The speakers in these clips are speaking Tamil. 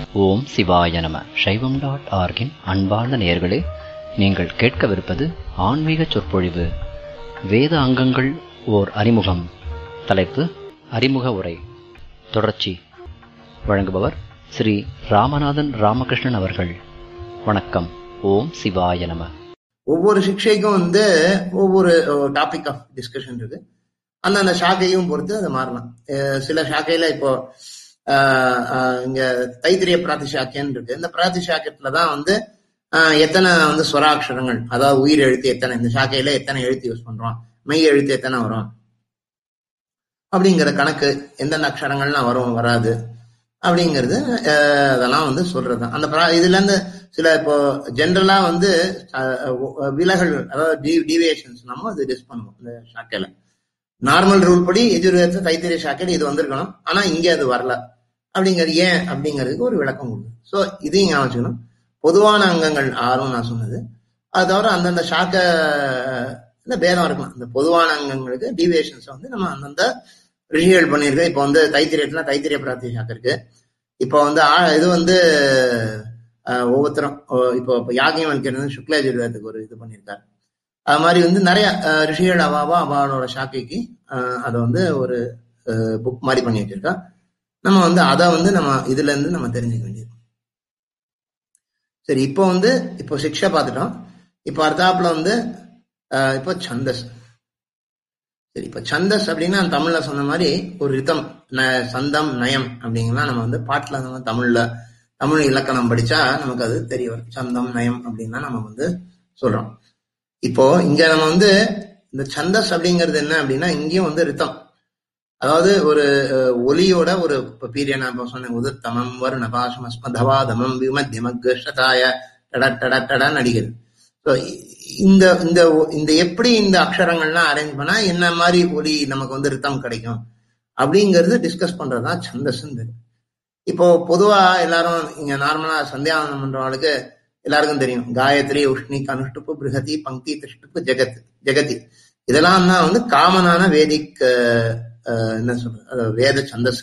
ஓம் சிவாய நம சைவம் டாட் ஆர்கின் அன்பார்ந்த நேயர்களே நீங்கள் கேட்கவிருப்பது ஆன்மீக சொற்பொழிவு வேத அங்கங்கள் ஓர் அறிமுகம் தலைப்பு அறிமுக உரை தொடர்ச்சி வழங்குபவர் ஸ்ரீ ராமநாதன் ராமகிருஷ்ணன் அவர்கள் வணக்கம் ஓம் சிவாய நம ஒவ்வொரு சிக்ஷைக்கும் வந்து ஒவ்வொரு டாபிக் ஆஃப் டிஸ்கஷன் இருக்கு அந்தந்த சாக்கையும் பொறுத்து அது மாறலாம் அஹ் சில சாக்கையில இப்போ ஆஹ் ஆஹ் இங்க தைத்திரிய பிராத்திசாக்கியன்னு இருக்கு இந்த பிராத்திசாக்கியத்துல தான் வந்து ஆஹ் எத்தனை வந்து ஸ்வராட்சரங்கள் அதாவது உயிர் எழுத்து எத்தனை இந்த சாக்கையில எத்தனை எழுத்து யூஸ் பண்றோம் மெய் எழுத்து எத்தனை வரும் அப்படிங்கிற கணக்கு எந்தெந்த அக்ஷரங்கள்லாம் வரும் வராது அப்படிங்கிறது அஹ், அதெல்லாம் வந்து சொல்றது அந்த பிரா- இதுல இருந்து சில இப்போ ஜென்ரலா வந்து அஹ், விலகல் அதாவது டிவியேஷன்ஸ் நம்ம அது டிஸ் பண்ணுவோம் இந்த ஷாக்கையில நார்மல் ரூல் படி எஜுர்வேதத்துல தைத்திரிய ஷாக்கையில இது வந்திருக்கணும் ஆனா இங்க அது வரல அப்படிங்கிறது ஏன் அப்படிங்கிறதுக்கு ஒரு விளக்கம் கொடுக்கும் ஸோ இதையும் ஞாபகம் வச்சுக்கணும் பொதுவான அங்கங்கள் ஆறும் நான் சொன்னது அது தவிர அந்தந்த ஷாக்க இந்த பேதம் இருக்கலாம் இந்த பொதுவான அங்கங்களுக்கு டிவியேஷன்ஸ் வந்து நம்ம அந்தந்த ரிஷிகள் பண்ணியிருக்கு இப்போ வந்து தைத்திரியத்துல தைத்திரிய பிரார்த்தி ஷாக்கு இருக்கு இப்போ வந்து ஆ- இது வந்து அஹ், ஒவ்வொருத்தரும் ஓ, இப்போ இப்போ யாகியம் வைக்கிறது சுக்லாஜுர்வேதத்துக்கு ஒரு இது பண்ணியிருக்காரு அது மாதிரி வந்து நிறைய அஹ், ரிஷிகள் அவாவா அவளோட ஷாக்கைக்கு அஹ், அதை வந்து ஒரு புக் மாதிரி பண்ணி வச்சிருக்கா நம்ம வந்து அதை வந்து நம்ம இதுல இருந்து நம்ம தெரிஞ்சுக்க வேண்டியது சரி இப்போ வந்து இப்போ சிக்ஷை பார்த்துட்டோம் இப்போ அடுத்தாப்புல வந்து அஹ், இப்போ சந்தஸ் சரி இப்போ சந்தஸ் அப்படின்னா தமிழ்ல சொன்ன மாதிரி ஒரு ரிதம் ந- சந்தம் நயம் அப்படிங்கலாம் நம்ம வந்து பாட்டுல நம்ம தமிழ்ல தமிழ் இலக்கணம் படிச்சா நமக்கு அது தெரிய வரும் சந்தம் நயம் அப்படின்னா நம்ம வந்து சொல்றோம் இப்போ இங்க நம்ம வந்து இந்த சந்தஸ் அப்படிங்கிறது என்ன அப்படின்னா இங்கேயும் வந்து ரித்தம் அதாவது ஒரு அஹ், ஒலியோட ஒரு பீரியட் நான் இப்போ சொன்னேன் உதிர்த்தமம் வருண பாசம் அஸ்மதவாதமம் விமத்தியமகதாய டட டட டடன்னு அடிக்கிறது ஸோ இந்த இந்த இந்த எப்படி இந்த அக்ஷரங்கள்லாம் அரேஞ்ச் பண்ணா என்ன மாதிரி ஒலி நமக்கு வந்து ரித்தம் கிடைக்கும் அப்படிங்கிறது டிஸ்கஸ் பண்றதுதான் சந்தஸ்ன்னு இப்போ பொதுவா எல்லாரும் இங்க நார்மலா சந்தியாவனம் பண்றவங்களுக்கு எல்லாருக்கும் தெரியும் காயத்ரி உஷ்ணிக் அனுஷ்டுப்பு பிருகதி பங்கி திருஷ்டுப்பு ஜெகத் ஜெகதி இதெல்லாம் தான் வந்து காமனான வேதிக் அஹ், அஹ், என்ன சொல்றது அது வேத சந்தஸ்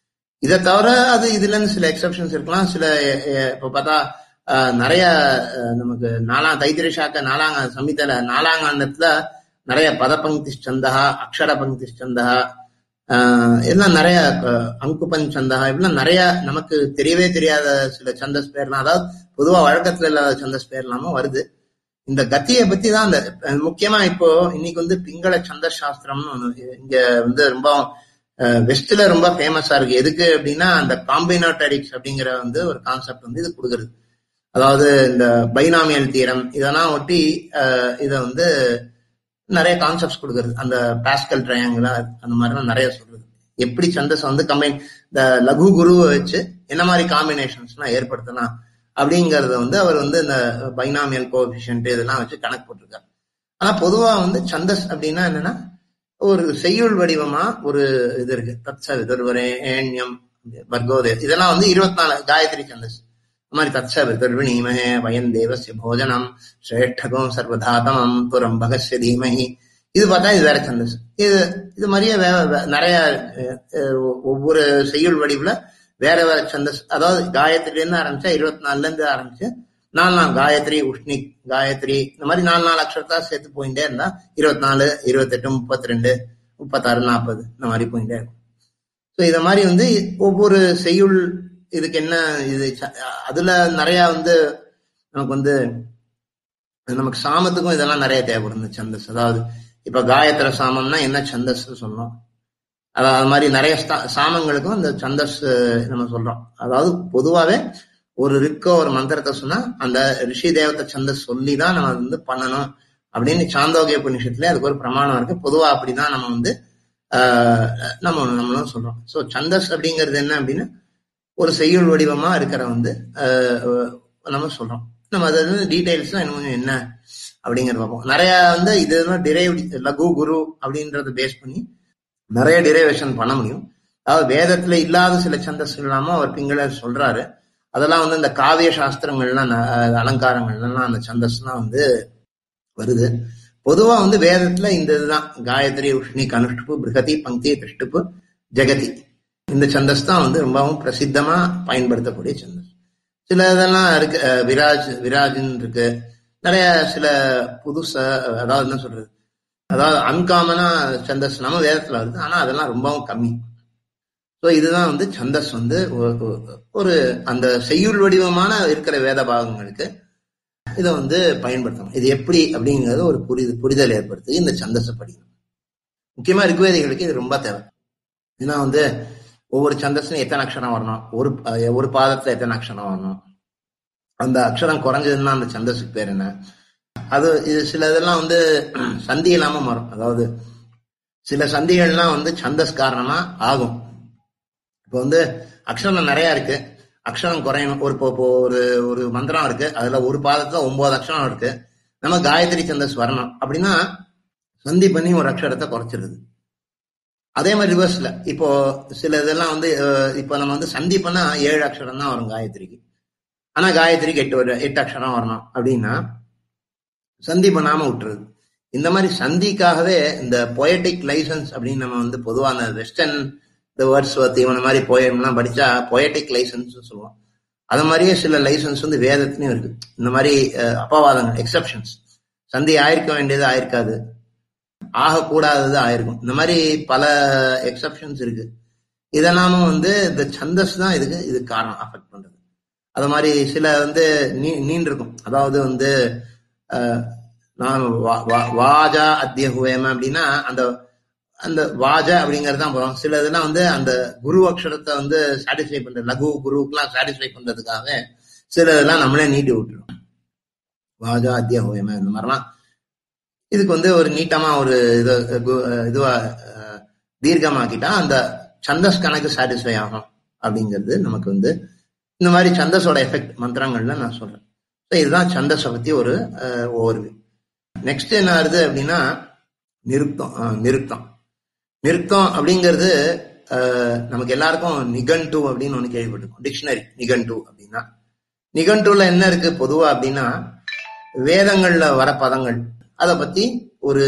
இதை தவிர அது இதுல இருந்து சில எக்ஸப்ஷன்ஸ் இருக்கலாம் சில அஹ், அஹ், இப்போ பார்த்தா அஹ், நிறைய அஹ், நமக்கு நாலாம் தைத்திரி சாக்க நாலாங்க சமிதல நாலாங்காண்டத்துல நிறைய பதபங்கி சந்தகா அக்ஷர பங்கி சந்தகா ஆஹ் எல்லாம் நிறைய அஹ், அங்குபன் சந்தகா இப்படிலாம் நிறைய நமக்கு தெரியவே தெரியாத சில சந்தஸ் பேர்லாம் அதாவது பொதுவா வழக்கத்துல இல்லாத சந்தஸ் பேர்லாமும் வருது இந்த கத்தியை பத்தி தான் அந்த அஹ், முக்கியமா இப்போ இன்னைக்கு வந்து பிங்கள சந்த சாஸ்திரம்னு ஒண்ணு இங்க வந்து ரொம்ப வெஸ்ட்ல ரொம்ப ஃபேமஸா இருக்கு எதுக்கு அப்படின்னா அந்த காம்பினோட்டரிக்ஸ் அப்படிங்கிற வந்து ஒரு கான்செப்ட் வந்து இது கொடுக்குறது அதாவது இந்த பைனாமியல் தீரம் இதெல்லாம் ஒட்டி அஹ், இதை வந்து நிறைய கான்செப்ட்ஸ் கொடுக்குறது அந்த பாஸ்கல் ட்ரையாங்கிளா அந்த மாதிரிலாம் நிறைய சொல்றது எப்படி சந்தஸ் வந்து கம்பைன் இந்த லகு குருவை வச்சு என்ன மாதிரி காம்பினேஷன்ஸ்லாம் ஏற்படுத்தலாம் அப்படிங்கறத வந்து அவர் வந்து இந்த பைனாமியல் கோஎஃபிஷியன்ட் இதெல்லாம் வச்சு கணக்கு போட்டிருக்காரு ஆனா பொதுவா வந்து சந்தஸ் அப்படின்னா என்னன்னா ஒரு செய்யுள் வடிவமா ஒரு இது இருக்கு தத்ச விதர்வரே ஏண்யம் வர்கோதே இதெல்லாம் வந்து இருபத்தி நாலு காயத்ரி சந்தஸ் இந்த மாதிரி தத்ச விதர்விணீமஹே வயன் தேவசிய போஜனம் ஸ்ரேஷ்டகம் சர்வதாதமம் துரம் பகஸ்ய தீமஹி இது பார்த்தா இது வேற சந்தஸ் இது இது மாதிரியே வே வே- நிறைய அஹ், அஹ், ஒவ்வொரு செய்யுள் வடிவுல வேற வேற சந்தஸ் அதாவது காயத்ரில இருந்து ஆரம்பிச்சா இருபத்தி நாலுல இருந்து ஆரம்பிச்சு நாலு நாள் காயத்ரி உஷ்ணிக் காயத்ரி இந்த மாதிரி நாலு நாலு அக்ஷரத்தா சேர்த்து போயிட்டே இருந்தா இருபத்தி நாலு இருபத்தெட்டு முப்பத்தி ரெண்டு முப்பத்தாறு நாற்பது இந்த மாதிரி போயிட்டே இருக்கும் ஸோ இத மாதிரி வந்து ஒவ்வொரு செய்யுள் இதுக்கு என்ன இது ச- அதுல நிறைய வந்து நமக்கு வந்து நமக்கு சாமத்துக்கும் இதெல்லாம் நிறைய தேவைப்படும் இந்த சந்தஸ் அதாவது இப்ப காயத்ர சாமம்னா என்ன சந்தஸ் சொல்லணும் அதாவது அது மாதிரி நிறைய ஸ்தா- சாமங்களுக்கும் இந்த சந்தஸ் அஹ், நம்ம சொல்றோம் அதாவது பொதுவாவே ஒரு ரிக்கோ ஒரு மந்திரத்தை சொன்னா அந்த ரிஷி தேவத்தை சந்தஸ் சொல்லி தான் நம்ம வந்து பண்ணணும் அப்படின்னு சாந்தோகிய உபநிஷத்துல அதுக்கு ஒரு பிரமாணம் இருக்கு பொதுவா அப்படிதான் நம்ம வந்து ஆஹ், நம்ம நம்மளும் சொல்றோம் சோ சந்தஸ் அப்படிங்கிறது என்ன அப்படின்னா ஒரு செய்யுள் வடிவமா இருக்கிற வந்து ஆஹ், அஹ், நம்ம சொல்றோம் நம்ம அது வந்து டீடைல்ஸ் இன்னும் என்ன அப்படிங்கறத பார்ப்போம் நிறைய வந்து இது டிரைவ் லகு குரு அப்படின்றத பேஸ் பண்ணி நிறைய டிரைவேஷன் பண்ண முடியும் அதாவது வேதத்துல இல்லாத சில சந்தஸ்கள் இல்லாம அவர் பிங்கள சொல்றாரு அதெல்லாம் வந்து இந்த காவிய சாஸ்திரங்கள்லாம் ந- அலங்காரங்கள்லாம் அந்த சந்தஸ்லாம் வந்து வருது பொதுவா வந்து வேதத்துல இந்த இதுதான் காயத்ரி உஷ்ணி கனுஷ்டுப்பு பிருகதி பங்கி திருஷ்டுப்பு ஜெகதி இந்த சந்தஸ் தான் வந்து ரொம்பவும் பிரசித்தமா பயன்படுத்தக்கூடிய சந்தஸ் சில இதெல்லாம் இருக்கு அஹ் விராஜ் விராஜ்னு இருக்கு நிறைய சில புதுசா அதாவது என்ன சொல்றது அதாவது அன்காமனா சந்தஸ் நம்ம வேதத்துல வருது ஆனா அதெல்லாம் ரொம்பவும் கம்மி ஸோ இதுதான் வந்து சந்தஸ் வந்து ஒ- ஒ- ஒரு அந்த செய்யுள் வடிவமான இருக்கிற வேத பாகங்களுக்கு இதை வந்து பயன்படுத்தணும் இது எப்படி அப்படிங்கிறது ஒரு புரிது புரிதல் ஏற்படுத்தி இந்த சந்தஸை படிக்கணும் முக்கியமா ரிக்வேதிகளுக்கு இது ரொம்ப தேவை ஏன்னா வந்து ஒவ்வொரு சந்தஸ்லையும் எத்தனை அக்ஷரம் வரணும் ஒரு அஹ் ஒரு பாதத்துல எத்தனை அக்ஷரம் வரணும் அந்த அக்ஷரம் குறைஞ்சதுன்னா அந்த சந்தஸுக்கு பேர் என்ன அது இது சில இதெல்லாம் வந்து சந்தி இல்லாம வரும் அதாவது சில சந்திகள்லாம் வந்து சந்தஸ் காரணமா ஆகும் இப்போ வந்து அக்ஷரம் நிறைய இருக்கு அக்ஷரம் குறையணும் ஒரு இப்போ இப்போ ஒரு ஒரு மந்திரம் இருக்கு அதுல ஒரு பாதத்துல ஒன்பது அக்ஷரம் இருக்கு நம்ம காயத்ரி சந்தஸ் வரணும் அப்படின்னா சந்தி பண்ணி ஒரு அக்ஷரத்தை குறைச்சிருது அதே மாதிரி ரிவர்ஸ்ல இப்போ சில இதெல்லாம் வந்து அஹ், இப்போ நம்ம வந்து சந்தி பண்ணா ஏழு அக்ஷரம் தான் வரும் காயத்ரிக்கு ஆனா காயத்ரிக்கு எட்டு வரும் எட்டு அக்ஷரம் வரணும் அப்படின்னா சந்தி பண்ணாம விட்டுருது இந்த மாதிரி சந்திக்காகவே இந்த பொயட்டிக் லைசன்ஸ் அப்படின்னு நம்ம வந்து பொதுவா அந்த வெஸ்டர்ன் இந்த வேர்ட்ஸ் வத்தி இவன மாதிரி போயம்லாம் படிச்சா பொயட்டிக் லைசன்ஸ் சொல்லுவோம் அது மாதிரியே சில லைசன்ஸ் வந்து வேதத்துலயும் இருக்கு இந்த மாதிரி அஹ், அபவாதங்கள் எக்ஸப்ஷன்ஸ் சந்தி ஆயிருக்க வேண்டியது ஆயிருக்காது ஆகக்கூடாதது ஆயிருக்கும் இந்த மாதிரி பல எக்ஸப்ஷன்ஸ் இருக்கு இதெல்லாமும் வந்து இந்த சந்தஸ் தான் இதுக்கு இது காரணம் அஃபெக்ட் பண்றது அது மாதிரி சில வந்து நீ நீண்டிருக்கும் அதாவது வந்து அஹ், நான் வா- வா- வாஜா அத்திய ஹுவேம அப்படின்னா அந்த அந்த வாஜ அப்படிங்கிறது தான் போறோம் சில இதெல்லாம் வந்து அந்த குரு அக்ஷரத்தை வந்து சாட்டிஸ்ஃபை பண்ற லகு குருவுக்குலாம் சாட்டிஸ்ஃபை பண்றதுக்காக சில இதெல்லாம் நம்மளே நீட்டி விட்டுரும் வாஜா அத்திய ஹுவேம இந்த மாதிரிலாம் இதுக்கு வந்து ஒரு நீட்டமா ஒரு இது கு- இதுவா அஹ், தீர்க்கமாக்கிட்டா அந்த சந்தஸ் கணக்கு சாட்டிஸ்ஃபை ஆகும் அப்படிங்கிறது நமக்கு வந்து இந்த மாதிரி சந்தஸோட எஃபெக்ட் மந்திரங்கள்ல நான் சொல்றேன் ஸோ இதுதான் சந்தஸை பத்தி ஒரு ஓவர்வியூ நெக்ஸ்ட் என்ன வருது அப்படின்னா நிருத்தம் அஹ், நிருத்தம் நிருத்தம் அப்படிங்கிறது அஹ், நமக்கு எல்லாருக்கும் நிகண்டு அப்படின்னு ஒண்ணு கேள்விப்பட்டிருக்கோம் டிக்ஷனரி நிகண்டு அப்படின்னா நிகண்டுல என்ன இருக்கு பொதுவா அப்படின்னா வேதங்கள்ல வர பதங்கள் அதை பத்தி ஒரு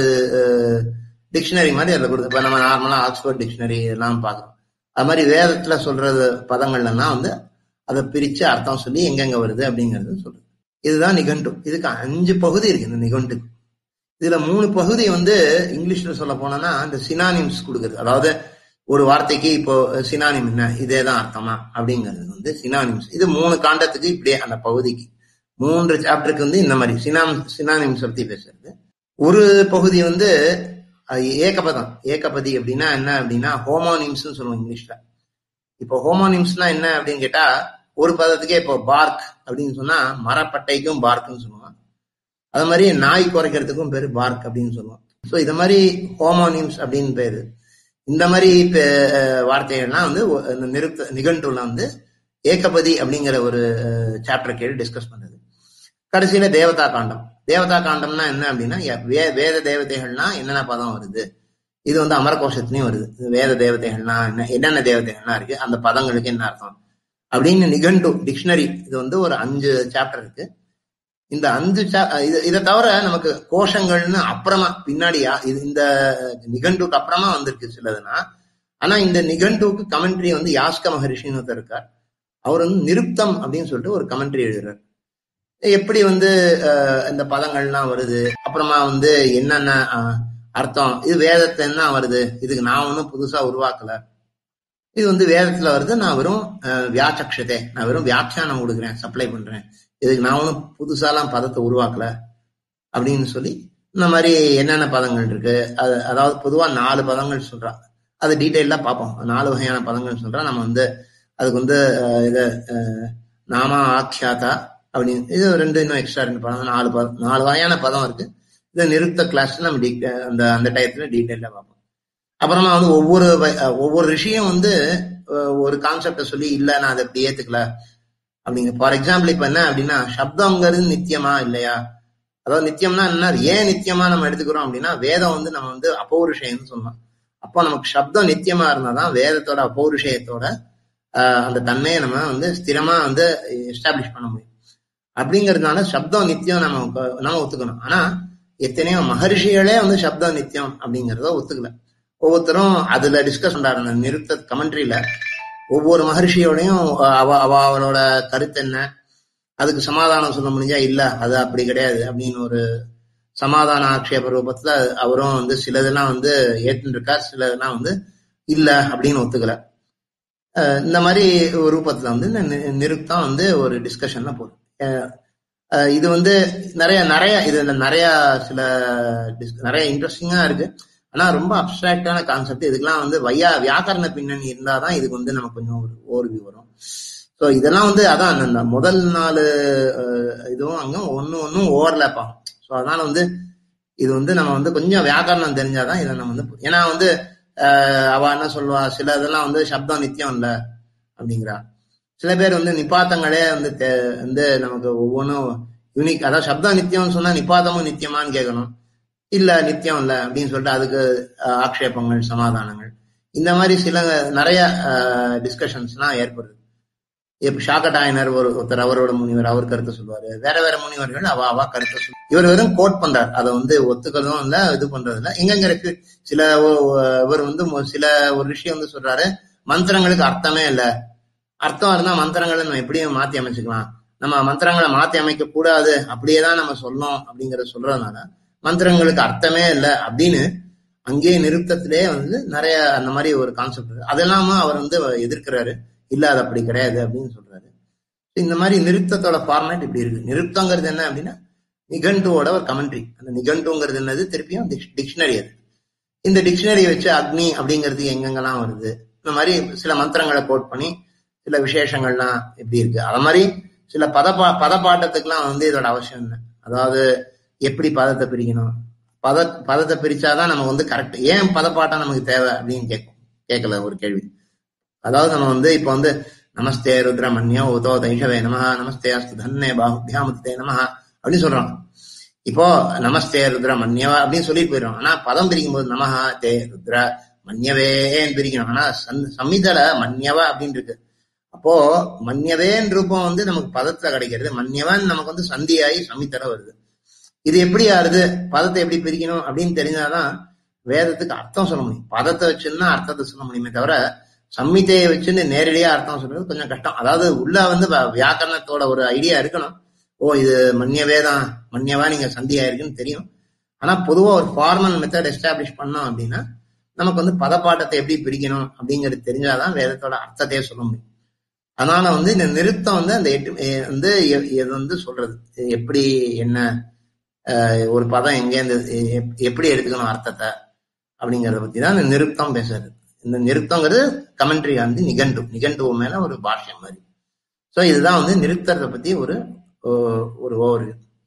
டிக்ஷனரி மாதிரி அதில் கொடுத்து இப்போ நம்ம நார்மலா ஆக்ஸ்போர்ட் டிக்ஷனரி எல்லாம் பார்க்குறோம் அது மாதிரி வேதத்துல சொல்றது பதங்கள்லாம் வந்து அதை பிரிச்சு அர்த்தம் சொல்லி எங்கெங்க வருது அப்படிங்கறது சொல்றது இதுதான் நிகண்டு இதுக்கு அஞ்சு பகுதி இருக்கு இந்த நிகண்டுக்கு இதுல மூணு பகுதி வந்து இங்கிலீஷ்ல சொல்ல போனோம்னா இந்த சினானிம்ஸ் கொடுக்குறது அதாவது ஒரு வார்த்தைக்கு இப்போ சினானிம் என்ன இதே தான் அர்த்தமா அப்படிங்கிறது வந்து சினானிம்ஸ் இது மூணு காண்டத்துக்கு இப்படியே அந்த பகுதிக்கு மூன்று சாப்டருக்கு வந்து இந்த மாதிரி சினாம் சினானிம்ஸ் பத்தி பேசுறது ஒரு பகுதி வந்து அஹ், ஏகபதம் ஏகபதி அப்படின்னா என்ன அப்படின்னா ஹோமோனிம்ஸ் சொல்லுவோம் இங்கிலீஷ்ல இப்போ ஹோமோனிம்ஸ்னா என்ன அப்படின்னு கேட்டா ஒரு பதத்துக்கே இப்போ பார்க் அப்படின்னு சொன்னா மரப்பட்டைக்கும் பார்க்குன்னு சொல்லுவோம் அது மாதிரி நாய் குறைக்கிறதுக்கும் பேரு பார்க் அப்படின்னு சொல்லுவோம் ஸோ இது மாதிரி ஹோமோனிம்ஸ் அப்படின்னு பேரு இந்த மாதிரி பே- வார்த்தைகள்லாம் வந்து ஒ- இந்த நிறுத்த நிகண்டுல வந்து ஏகபதி அப்படிங்கிற ஒரு சாப்டர் கீழ் டிஸ்கஸ் பண்றது கடைசியில தேவதா காண்டம் தேவதா காண்டம்னா என்ன அப்படின்னா ய- வே- வேத தேவதைகள்னா என்னென்ன பதம் வருது இது வந்து அமரகோஷத்துலயும் வருது இது வேத தேவதைகள்னா என்ன என்னென்ன தேவதைகள்லாம் இருக்கு அந்த பதங்களுக்கு என்ன அர்த்தம் அப்படின்னு நிகண்டு டிக்ஷனரி இது வந்து ஒரு அஞ்சு சாப்டர் இருக்கு இந்த அஞ்சு cha- இது இதை தவிர நமக்கு கோஷங்கள்னு அப்புறமா பின்னாடியா இது இந்த நிகண்டுக்கு அப்புறமா வந்திருக்கு சிலதுன்னா ஆனா இந்த நிகண்டுக்கு கமெண்ட்ரி வந்து யாஸ்க மகரிஷின்னு ஒருத்தர் இருக்கார் அவர் வந்து நிருப்தம் அப்படின்னு சொல்லிட்டு ஒரு கமெண்ட்ரி எழுதுறார் எப்படி வந்து அஹ், இந்த பதங்கள்லாம் வருது அப்புறமா வந்து என்னென்ன அஹ், அர்த்தம் இது வேதத்துல என்ன வருது இதுக்கு நான் ஒன்றும் புதுசா உருவாக்கல இது வந்து வேதத்துல வருது நான் வெறும் அஹ், வியாச்சக்ஷதே நான் வெறும் வியாக்கியானம் கொடுக்குறேன் சப்ளை பண்றேன் இதுக்கு நான் ஒன்றும் புதுசாலாம் பதத்தை உருவாக்கல அப்படின்னு சொல்லி இந்த மாதிரி என்னென்ன பதங்கள் இருக்கு அது அதாவது பொதுவா நாலு பதங்கள் சொல்றா அது டீட்டெயிலா பார்ப்போம் நாலு வகையான பதங்கள் சொல்றா நம்ம வந்து அதுக்கு வந்து அஹ், இது அஹ், நாமா ஆக்கியாதா அப்படின்னு இது ரெண்டு இன்னும் எக்ஸ்ட்ரா ரெண்டு பதம் நாலு பதம் நாலு வகையான பதம் இருக்கு இதை நிறுத்த கிளாஸ் நம்ம டீ- அந்த அந்த டயத்துல டீட்டெயிலா பார்ப்போம் அப்புறமா வந்து ஒவ்வொரு வ- அஹ், ஒவ்வொரு ரிஷியும் வந்து அஹ், ஒரு கான்செப்டை சொல்லி இல்ல நான் அதை அப்படி ஏத்துக்கல அப்படிங்க ஃபார் எக்ஸாம்பிள் இப்ப என்ன அப்படின்னா சப்தங்கிறது நித்தியமா இல்லையா அதாவது நித்தியம்னா என்ன ஏன் நித்தியமா நம்ம எடுத்துக்கிறோம் அப்படின்னா வேதம் வந்து நம்ம வந்து அப்பௌருஷயம்னு சொல்லலாம் அப்போ நமக்கு சப்தம் நித்தியமா இருந்தாதான் வேதத்தோட அப்பௌருஷயத்தோட ஆஹ், அந்த தன்மையை நம்ம வந்து ஸ்திரமா வந்து எஸ்டாப்ளிஷ் பண்ண முடியும் அப்படிங்கிறதுனால சப்தம் நித்தியம் நம்ம ஒக்க- நம்ம ஒத்துக்கணும் ஆனா எத்தனையோ மகரிஷிகளே வந்து சப்தம் நித்தியம் அப்படிங்கிறத ஒத்துக்கல ஒவ்வொருத்தரும் அதுல டிஸ்கஸ் பண்றாரு அந்த நிறுத்த கமெண்ட்ரியில ஒவ்வொரு மகர்ஷியோடையும் அவ அவ அவளோட கருத்து என்ன அதுக்கு சமாதானம் சொல்ல முடிஞ்சா இல்ல அது அப்படி கிடையாது அப்படின்னு ஒரு சமாதான ஆட்சேப ரூபத்துல அவரும் வந்து சிலதெல்லாம் வந்து ஏற்றுன்னு இருக்கார் சிலதெல்லாம் வந்து இல்ல அப்படின்னு ஒத்துக்கல அஹ் இந்த மாதிரி ஒரு ரூபத்துல வந்து இந்த நி- நிருக்தம் வந்து ஒரு டிஸ்கஷன்ல போகுது அஹ் அஹ் இது வந்து நிறைய நிறைய இதுல நிறைய சில dis- நிறைய இன்ட்ரெஸ்டிங்கா இருக்கு ஆனா ரொம்ப அப்டிராக்டான கான்செப்ட் இதுக்கெல்லாம் வந்து வையா வியாக்கரண பின்னணி இருந்தாதான் இதுக்கு வந்து நமக்கு கொஞ்சம் ஒரு ஓர்வி வரும் ஸோ இதெல்லாம் வந்து அதான் அந்த முதல் நாலு அஹ், இதுவும் அங்க ஒன்னு ஒன்னும் ஓவர்லேப் ஆகும் ஸோ அதனால வந்து இது வந்து நம்ம வந்து கொஞ்சம் வியாக்கரணம் தெரிஞ்சாதான் இதை நம்ம வந்து பு- ஏன்னா வந்து ஆஹ் அவ என்ன சொல்லுவா சில இதெல்லாம் வந்து சப்தம் நித்தியம் இல்ல அப்படிங்கிறா சில பேர் வந்து நிப்பாத்தங்களே வந்து தே- வந்து நமக்கு ஒவ்வொன்றும் யூனிக் அதாவது சப்தம் நித்தியம்னு சொன்னா நிப்பாத்தமும் நித்தியமான்னு கேட்கணும் இல்ல நித்தியம் இல்ல அப்படின்னு சொல்லிட்டு அதுக்கு ஆஹ், ஆக்ஷேபங்கள் சமாதானங்கள் இந்த மாதிரி சில நிறைய டிஸ்கஷன்ஸ்லாம் ஏற்படுது இப்ப ஷாக்கட்டாயனர் ஒரு ஒருத்தர் அவரோட முனிவர் அவர் கருத்து சொல்லுவாரு வேற வேற முனிவர்கள் அவ அவ கருத்து சொல்லுவார் இவர் வெறும் கோட் பண்றார் அதை வந்து ஒத்துக்கிறதும் இல்ல இது பண்றது இல்ல எங்கெங்க இருக்கு சில ஒ- ஒ- இவர் வந்து மொ- சில ஒரு விஷயம் வந்து சொல்றாரு மந்திரங்களுக்கு அர்த்தமே இல்ல அர்த்தம் இருந்தா மந்திரங்களை நம்ம எப்படியும் மாத்தி அமைச்சுக்கலாம் நம்ம மந்திரங்களை மாத்தி அமைக்க கூடாது அப்படியே தான் நம்ம சொல்லணும் அப்படிங்கறத சொல்றதுனால மந்திரங்களுக்கு அர்த்தமே இல்லை அப்படின்னு அங்கேயே நிறுத்தத்திலே வந்து நிறைய அந்த மாதிரி ஒரு கான்செப்ட் இருக்கு அதெல்லாம அவர் வந்து எதிர்க்கிறாரு இல்ல அது அப்படி கிடையாது அப்படின்னு சொல்றாரு இந்த மாதிரி நிருத்தத்தோட ஃபார்மேட் இப்படி இருக்கு நிருத்தங்கிறது என்ன அப்படின்னா நிகண்டுவோட ஒரு கமெண்ட்ரி அந்த நிகண்டுங்கிறது என்னது திருப்பியும் டிக்ஷனரி அது இந்த டிக்ஷனரி வச்சு அக்னி அப்படிங்கிறது எங்கெங்கெல்லாம் வருது இந்த மாதிரி சில மந்திரங்களை கோட் பண்ணி சில விசேஷங்கள்லாம் எப்படி இருக்கு அது மாதிரி சில பதப்பா பதப்பாட்டத்துக்குலாம் வந்து இதோட அவசியம் என்ன அதாவது எப்படி பதத்தை பிரிக்கணும் பத பதத்தை பிரிச்சாதான் நமக்கு வந்து கரெக்ட் ஏன் பதப்பாட்டம் நமக்கு தேவை அப்படின்னு கேட்கும் கேட்கல ஒரு கேள்வி அதாவது நம்ம வந்து இப்ப வந்து நமஸ்தே ருத்ர மன்யோ உதோ தைஷவே நமஹ நமஸ்தே அஸ்து தன்னே பாஹுபியாமுத்தே நமஹ அப்படின்னு சொல்றோம் இப்போ நமஸ்தே ருத்ர மன்யவா அப்படின்னு சொல்லிட்டு போயிடும் ஆனா பதம் பிரிக்கும் போது நமஹ தே ருத்ர மன்யவேன்னு பிரிக்கணும் ஆனா சந்- சம்மிதல மன்யவா அப்படின்னு இருக்கு அப்போ மன்யவேன் ரூபம் வந்து நமக்கு பதத்துல கிடைக்கிறது மன்யவன் நமக்கு வந்து சந்தியாயி சமித்தர வருது இது எப்படி ஆறுது பதத்தை எப்படி பிரிக்கணும் அப்படின்னு தெரிஞ்சாதான் வேதத்துக்கு அர்த்தம் சொல்ல முடியும் பதத்தை வச்சுன்னா அர்த்தத்தை சொல்ல முடியுமே தவிர சம்மிதையை வச்சுன்னு நேரடியா அர்த்தம் சொல்றது கொஞ்சம் கஷ்டம் அதாவது உள்ள வந்து வ- வியாக்கரணத்தோட ஒரு ஐடியா இருக்கணும் ஓ இது மன்யவே தான் மன்யவா நீங்க சந்தியா இருக்குன்னு தெரியும் ஆனா பொதுவா ஒரு ஃபார்மல் மெத்தட் எஸ்டாப்ளிஷ் பண்ணோம் அப்படின்னா நமக்கு வந்து பதப்பாட்டத்தை எப்படி பிரிக்கணும் அப்படிங்கிறது தெரிஞ்சாதான் வேதத்தோட அர்த்தத்தையே சொல்ல முடியும் அதனால வந்து இந்த நிறுத்தம் வந்து அந்த எட்டு எ- வந்து எ- இது வந்து சொல்றது எப்படி என்ன அஹ், ஒரு பதம் எங்கேருந்து எ- எப்படி எடுத்துக்கணும் அர்த்தத்தை அப்படிங்கறத பத்தி தான் இந்த நிருத்தம் பேசுறது இந்த நிருத்தங்கிறது கமெண்ட்ரி வந்து நிகண்டு நிகண்டுவ மேல ஒரு பாஷ்யம் மாதிரி சோ இதுதான் வந்து நிறுத்தறத பத்தி ஒரு ஓ- ஒரு ஓவர்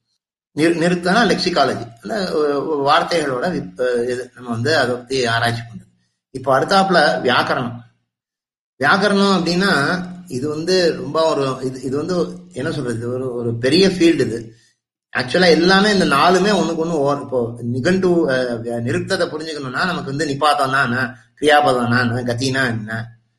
நிறுத்தனா லெக்சிகாலஜி அந்த ஒ- ஒ- வார்த்தைகளோட விப்- இது நம்ம வந்து அதை பத்தி ஆராய்ச்சி பண்றது இப்போ அடுத்தாப்புல வியாக்கரணம் வியாக்கரணம் அப்படின்னா இது வந்து ரொம்ப ஒரு இது இது வந்து என்ன சொல்றது ஒரு ஒரு பெரிய ஃபீல்டு இது ஆக்சுவலா எல்லாமே இந்த நாலுமே ஒண்ணுக்கு ஒண்ணு ஓர் இப்போ நிகண்டு அஹ், நிருத்தத்தை புரிஞ்சுக்கணும்னா நமக்கு வந்து நிபாத்தம்னா என்ன கிரியாபதம்னா என்ன கத்தினா என்ன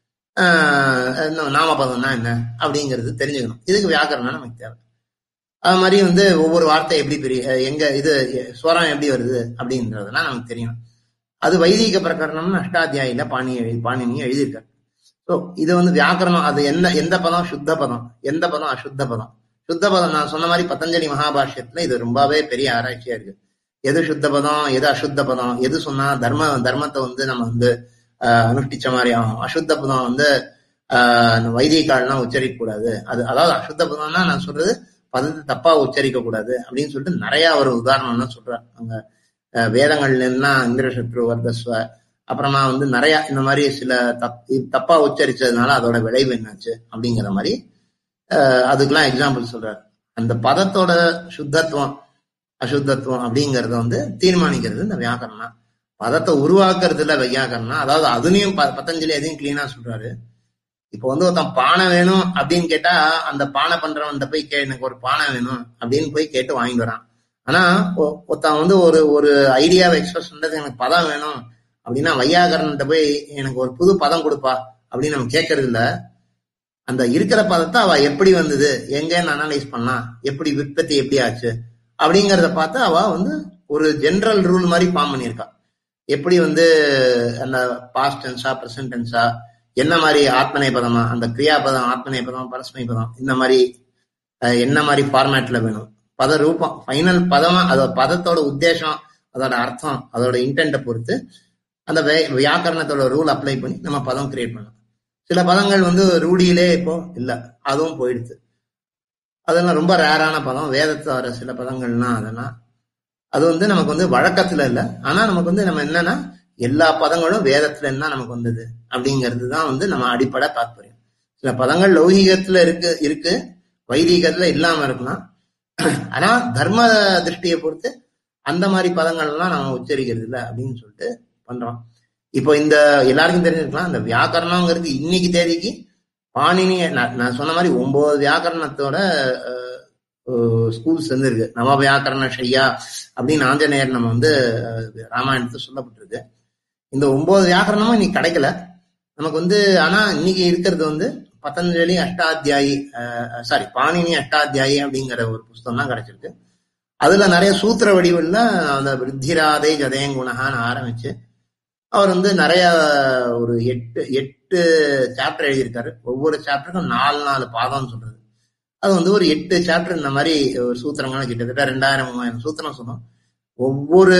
ஆஹ், இன்னும் நாமபதம்னா என்ன அப்படிங்கிறது தெரிஞ்சுக்கணும் இதுக்கு வியாக்கரணம் நமக்கு தேவை அது மாதிரி வந்து ஒவ்வொரு வார்த்தை எப்படி பெரிய எங்க இது ஸ்வரம் எப்படி வருது அப்படின்றதெல்லாம் நமக்கு தெரியணும் அது வைதிக பிரகரணம்னு அஷ்டாத்தியாயில பாணி பாணினி எழுதியிருக்காரு ஸோ இது வந்து வியாக்கரணம் அது என்ன எந்த பதம் சுத்த பதம் எந்த பதம் அசுத்த பதம் சுத்த பதம் நான் சொன்ன மாதிரி பதஞ்சலி மகாபாஷ்யத்துல இது ரொம்பவே பெரிய ஆராய்ச்சியா இருக்கு எது சுத்த பதம் எது அசுத்த பதம் எது சொன்னா தர்ம தர்மத்தை வந்து நம்ம வந்து ஆஹ், அனுஷ்டிச்ச மாதிரி ஆகும் அசுத்த பதம் வந்து ஆஹ், வைதிக காலம்லாம் உச்சரிக்க கூடாது அது அதாவது அசுத்த பதம்னா நான் சொல்றது பதத்தை தப்பா உச்சரிக்க கூடாது அப்படின்னு சொல்லிட்டு நிறைய ஒரு உதாரணம்லாம் சொல்றாரு அங்க அஹ், வேதங்கள்ல எல்லாம் இந்திரசத்ரு வர்தஸ்வ அப்புறமா வந்து நிறைய இந்த மாதிரி சில தப் இது தப்பா உச்சரிச்சதுனால அதோட விளைவு என்னாச்சு அப்படிங்கிற மாதிரி அஹ், அதுக்கெல்லாம் எக்ஸாம்பிள் சொல்றாரு அந்த பதத்தோட சுத்தத்துவம் அசுத்தத்துவம் அப்படிங்கறத வந்து தீர்மானிக்கிறது இந்த வியாக்கரணம் பதத்தை உருவாக்குறதுல வியாக்கரணம் அதாவது அதுலயும் ப- பதஞ்சலி அதையும் கிளீனா சொல்றாரு இப்போ வந்து ஒருத்தன் பானை வேணும் அப்படின்னு கேட்டா அந்த பானை பண்றவன்கிட்ட போய் கே எனக்கு ஒரு பானை வேணும் அப்படின்னு போய் கேட்டு வாங்கிட்டு வரான் ஆனா ஒ- ஒருத்தன் வந்து ஒரு ஒரு ஐடியாவை எக்ஸ்பிரஸ் பண்றது எனக்கு பதம் வேணும் அப்படின்னா வையாகரன்கிட்ட போய் எனக்கு ஒரு புது பதம் கொடுப்பா அப்படின்னு நம்ம கேட்கறது இல்ல அந்த இருக்கிற பதத்தை அவ எப்படி வந்தது எங்கன்னு அனலைஸ் பண்ணலாம் எப்படி விற்பத்தி எப்படி ஆச்சு அப்படிங்கறத பார்த்து அவ வந்து ஒரு ஜெனரல் ரூல் மாதிரி ஃபார்ம் பண்ணியிருக்கா எப்படி வந்து அந்த பாஸ்ட் டென்ஸா ப்ரெசன்ட் டென்ஸா என்ன மாதிரி ஆத்மனை பதமா அந்த கிரியாபதம் ஆத்மனை பதம் பரஸ்மை பதம் இந்த மாதிரி அஹ், என்ன மாதிரி ஃபார்மேட்ல வேணும் பத ரூபம் ஃபைனல் பதமா அதோட பதத்தோட உத்தேசம் அதோட அர்த்தம் அதோட இன்டென்ட்டை பொறுத்து அந்த வே- வியாக்கரணத்தோட ரூல் அப்ளை பண்ணி நம்ம பதம் கிரியேட் பண்ணலாம் சில பதங்கள் வந்து ரூடியிலே இப்போ இல்ல அதுவும் போயிடுது அதெல்லாம் ரொம்ப ரேரான பதம் வேதத்துல வர சில பதங்கள்லாம் அதெல்லாம் அது வந்து நமக்கு வந்து வழக்கத்துல இல்ல ஆனா நமக்கு வந்து நம்ம என்னன்னா எல்லா பதங்களும் வேதத்துல இருந்தா நமக்கு வந்தது அப்படிங்கிறது தான் வந்து நம்ம அடிப்படை தாத்பரியம் சில பதங்கள் லௌகீகத்துல இருக்கு இருக்கு வைதீகத்துல இல்லாம இருக்கலாம் ஆனா தர்ம திருஷ்டியை பொறுத்து அந்த மாதிரி பதங்கள் எல்லாம் நம்ம உச்சரிக்கிறது இல்ல அப்படின்னு சொல்லிட்டு பண்றோம் இப்போ இந்த எல்லாருக்கும் தெரிஞ்சிருக்கலாம் இந்த வியாக்கரணங்கிறது இன்னைக்கு தேதிக்கு பாணினி நான் நான் சொன்ன மாதிரி ஒன்பது வியாக்கரணத்தோட ஸ்கூல்ஸ் வந்து இருக்கு நவ வியாக்கரண ஷையா அப்படின்னு ஆஞ்சநேயர் நம்ம வந்து அஹ், ராமாயணத்துல சொல்லப்பட்டிருக்கு இந்த ஒன்பது வியாக்கரணமும் இன்னைக்கு கிடைக்கல நமக்கு வந்து ஆனா இன்னைக்கு இருக்கிறது வந்து பதஞ்சலி அஷ்டாத்தியாயி சாரி பாணினி அஷ்டாத்தியாயி அப்படிங்கிற ஒரு புஸ்தகம் தான் கிடைச்சிருக்கு அதுல நிறைய சூத்திர வடிவில் அந்த விருத்திராதை ஜதயங்குணகான்னு ஆரம்பிச்சு அவர் வந்து நிறைய ஒரு எட்டு எட்டு சாப்டர் எழுதியிருக்காரு ஒவ்வொரு சாப்டருக்கும் நாலு நாலு பாதம்னு சொல்றது அது வந்து ஒரு எட்டு சாப்டர் இந்த மாதிரி ஒரு சூத்திரங்களும் கிட்டத்தட்ட ரெண்டாயிரம் மூவாயிரம் சூத்திரம் சொல்லும் ஒவ்வொரு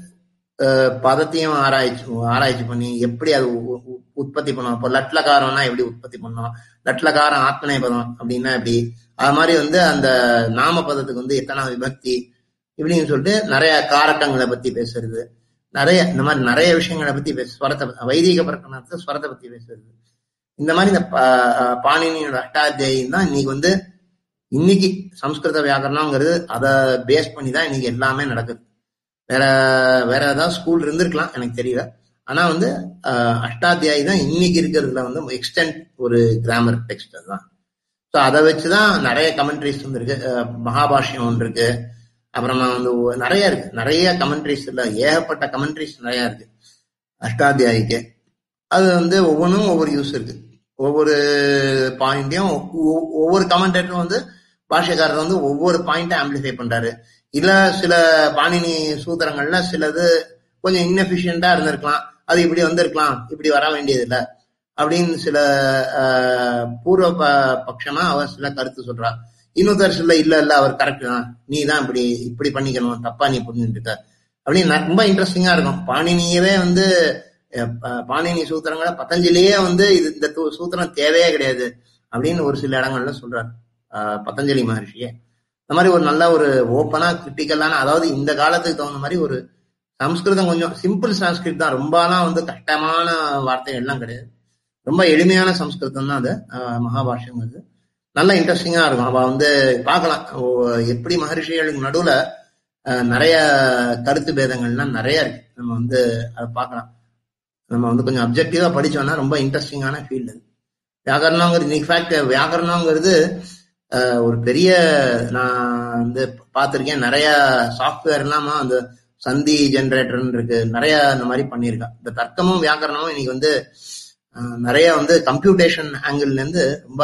அஹ், பதத்தையும் ஆராய்ச்சி ஆராய்ச்சி பண்ணி எப்படி அது உ- உ- உற்பத்தி பண்ணும் இப்போ லட்லகாரம்னா எப்படி உற்பத்தி பண்ணோம் லட்லகாரம் ஆத்மனை பதம் அப்படின்னா எப்படி அது மாதிரி வந்து அந்த நாம பதத்துக்கு வந்து எத்தனை விபக்தி இப்படின்னு சொல்லிட்டு நிறைய காரக்கங்களை பத்தி பேசுறது நிறைய இந்த மாதிரி நிறைய விஷயங்களை பத்தி பேச ஸ்வரத்தை பத்தி- வைதிக பிரகடனத்தை ஸ்வரத்தை பத்தி பேசுறது இந்த மாதிரி இந்த பா- அஹ் பாணினியோட அஷ்டாத்தியாயம் தான் இன்னைக்கு வந்து இன்னைக்கு சம்ஸ்கிருத வியாக்கரணம்ங்கிறது அதை பேஸ் பண்ணி தான் இன்னைக்கு எல்லாமே நடக்குது வேற வேற ஏதாவது ஸ்கூல் இருந்திருக்கலாம் எனக்கு தெரியல ஆனா வந்து அஹ், அஷ்டாத்தியாயி தான் இன்னைக்கு இருக்கிறதுல வந்து எக்ஸ்டென்ட் ஒரு கிராமர் டெக்ஸ்ட் அதுதான் ஸோ அதை வச்சுதான் நிறைய கமெண்ட்ரிஸ் வந்து இருக்கு அஹ், மகாபாஷ்யம் ஒன்று இருக்கு அப்புறமா வந்து ஒ- நிறைய இருக்கு நிறைய கமெண்ட்ரிஸ் இல்ல ஏகப்பட்ட கமெண்ட்ரிஸ் நிறைய இருக்கு அஷ்டாத்தியாயிக்கு அது வந்து ஒவ்வொன்றும் ஒவ்வொரு யூஸ் இருக்கு ஒவ்வொரு பாயிண்டையும் ஒவ்வொரு கமெண்டேட்டரும் வந்து பாஷ்யக்காரர் வந்து ஒவ்வொரு பாயிண்ட்டை ஆம்பிளிஃபை பண்றாரு இல்ல சில பாணினி சூத்திரங்கள்ல சிலது கொஞ்சம் இன்னெஃபிஷியண்டா இருந்திருக்கலாம் அது இப்படி வந்திருக்கலாம் இப்படி வர வேண்டியது இல்ல அப்படின்னு சில ஆஹ், பூர்வ ப- பட்சமா அவர் சில கருத்து சொல்றா இன்னொருத்தர் சில இல்ல இல்ல அவர் கரெக்ட் தான் நீ தான் இப்படி இப்படி பண்ணிக்கணும் தப்பா நீ புரிஞ்சுட்டு இருக்க அப்படின்னு ந- ரொம்ப இன்ட்ரெஸ்டிங்கா இருக்கும் பாணினியவே வந்து அஹ், ப- பாணினி சூத்திரங்களை பதஞ்சலியே வந்து இது இந்த து- சூத்திரம் தேவையே கிடையாது அப்படின்னு ஒரு சில இடங்கள்ல சொல்றாரு ஆஹ், பதஞ்சலி மகர்ஷியே இந்த மாதிரி ஒரு நல்ல ஒரு ஓப்பனா கிரிட்டிக்கலான அதாவது இந்த காலத்துக்கு தகுந்த மாதிரி ஒரு சம்ஸ்கிருதம் கொஞ்சம் சிம்பிள் சான்ஸ்கிரிட் தான் ரொம்பலாம் வந்து கஷ்டமான வார்த்தைகள் எல்லாம் கிடையாது ரொம்ப எளிமையான சம்ஸ்கிருதம் தான் அது ஆஹ், மகாபாஷ்யங்கிறது நல்ல இன்ட்ரெஸ்டிங்கா இருக்கும் அவ வந்து பார்க்கலாம் ஓ, எப்படி மகரிஷிகளுக்கு நடுவுல ஆஹ், நிறைய கருத்து பேதங்கள்லாம் நிறைய இருக்கு நம்ம வந்து அதை பார்க்கலாம் நம்ம வந்து கொஞ்சம் அப்ஜெக்டிவா படிச்சோம்னா ரொம்ப இன்ட்ரெஸ்டிங்கான ஃபீல்டு அது வியாக்கரணங்கிறது இன்ஃபேக்ட் வியாக்கரணங்கிறது ஆஹ், ஒரு பெரிய நான் வந்து பார்த்திருக்கேன் நிறைய சாஃப்ட்வேர் எல்லாம் அந்த சந்தி ஜென்ரேட்டர்னு இருக்கு நிறைய இந்த மாதிரி பண்ணியிருக்கா இந்த தர்க்கமும் வியாக்கரணமும் இன்னைக்கு வந்து ஆஹ், நிறைய வந்து கம்ப்யூட்டேஷன் ஆங்கிள் இருந்து ரொம்ப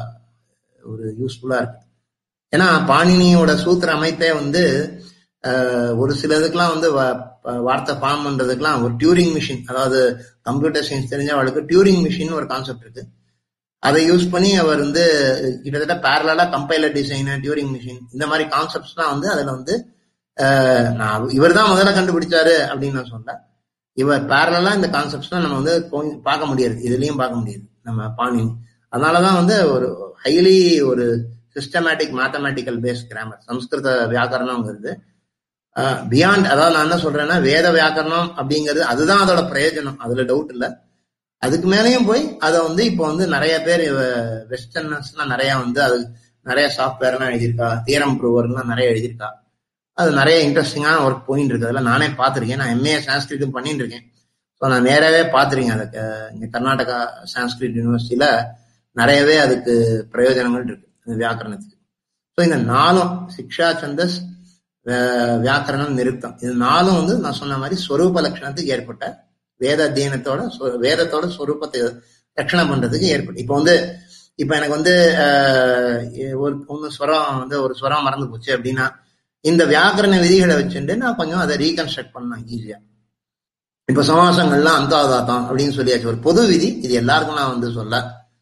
ஒரு யூஸ்ஃபுல்லா இருக்கு ஏன்னா பாணினியோட சூத்திர அமைப்பே வந்து ஆஹ், ஒரு சில இதுக்கெல்லாம் வந்து வா- ப- வார்த்தை ஃபார்ம் பண்றதுக்கெல்லாம் ஒரு டியூரிங் மிஷின் அதாவது கம்ப்யூட்டர் சயின்ஸ் தெரிஞ்சவளுக்கு டியூரிங் மிஷின் ஒரு கான்செப்ட் இருக்கு அதை யூஸ் பண்ணி அவர் வந்து கிட்டத்தட்ட பேரலா கம்பைலர் டிசைன் டியூரிங் மிஷின் இந்த மாதிரி கான்செப்ட்ஸ்லாம் வந்து அதுல வந்து ஆஹ், நான் இவர் தான் முதல்ல கண்டுபிடிச்சாரு அப்படின்னு நான் சொல்ல இவர் பேரலா இந்த கான்செப்ட்ஸ்லாம் நம்ம வந்து கொஞ்சம் பார்க்க முடியாது இதுலயும் பார்க்க முடியாது நம்ம பாணினி அதனாலதான் வந்து ஒரு ஹைலி ஒரு சிஸ்டமேட்டிக் மேத்தமேட்டிக்கல் பேஸ்ட் கிராமர் சம்ஸ்கிருத வியாக்கரணம்ங்கிறது பியாண்ட் அதாவது நான் என்ன சொல்றேன்னா வேத வியாக்கரணம் அப்படிங்கிறது அதுதான் அதோட பிரயோஜனம் அதுல டவுட் இல்ல அதுக்கு மேலேயும் போய் அதை வந்து இப்போ வந்து நிறைய பேர் வெஸ்டர்னர்ஸ்லாம் நிறைய வந்து அது நிறைய சாஃப்ட்வேர்லாம் எழுதியிருக்கா தியரம் ப்ரூவர்லாம் நிறைய எழுதியிருக்கா அது நிறைய இன்ட்ரெஸ்டிங்கான ஒர்க் போயிட்டு இருக்கு அதெல்லாம் நானே பார்த்துருக்கேன் நான் எம்ஏ சான்ஸ்கிரிட்டும் பண்ணிட்டு இருக்கேன் ஸோ நான் நேராவே பார்த்துருக்கேன் அதுக்கு இங்க கர்நாடகா சான்ஸ்கிரிட் யூனிவர்சிட்டியில நிறையவே அதுக்கு பிரயோஜனங்கள் இருக்கு இந்த வியாக்கரணத்துக்கு ஸோ இந்த நாலும் சிக்ஷா சந்தஸ் வே- வியாக்கரணம் நிருப்தம் இது நாலும் வந்து நான் சொன்ன மாதிரி ஸ்வரூப லட்சணத்துக்கு ஏற்பட்ட வேத அத்தியனத்தோட சொ- வேதத்தோட ஸ்வரூபத்தை ரட்சணம் பண்றதுக்கு ஏற்பட்டு இப்போ வந்து இப்போ எனக்கு வந்து ஆஹ், ஒரு ஒன்று ஸ்வரம் வந்து ஒரு ஸ்வரம் மறந்து போச்சு அப்படின்னா இந்த வியாக்கரண விதிகளை வச்சுட்டு நான் கொஞ்சம் அதை ரீகன்ஸ்ட்ரக்ட் பண்ணேன் ஈஸியா இப்ப சமாசங்கள்லாம் அந்தாதாத்தம் அப்படின்னு சொல்லியாச்சு ஒரு பொது விதி இது எல்லாருக்கும் நான் வந்து சொல்ல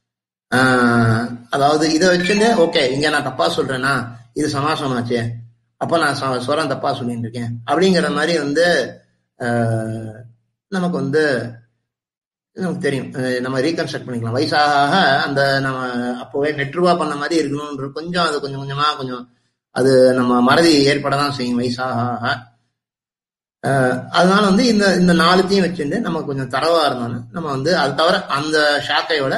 ஆஹ் அதாவது இதை வச்சுட்டு ஓகே இங்க நான் தப்பா சொல்றேன்னா இது சமாசமாச்சே அப்ப நான் ச- ஸ்வரம் தப்பா சொல்லிட்டு இருக்கேன் அப்படிங்கிற மாதிரி வந்து ஆஹ் நமக்கு வந்து நமக்கு தெரியும் அஹ் நம்ம ரீகன்ஸ்ட்ரக்ட் பண்ணிக்கலாம் வயசாக அந்த நம்ம அப்போவே நெட்ருவா பண்ண மாதிரி இருக்கணும்ன்ற கொஞ்சம் அது கொஞ்சம் கொஞ்சமா கொஞ்சம் அது நம்ம மறதி ஏற்பட தான் செய்யும் வயசாக ஆக. அஹ் அதனால வந்து இந்த இந்த நாலுத்தையும் வச்சுட்டு நம்ம கொஞ்சம் தரவா இருந்தோம்னா நம்ம வந்து அது தவிர அந்த ஷாக்கையோட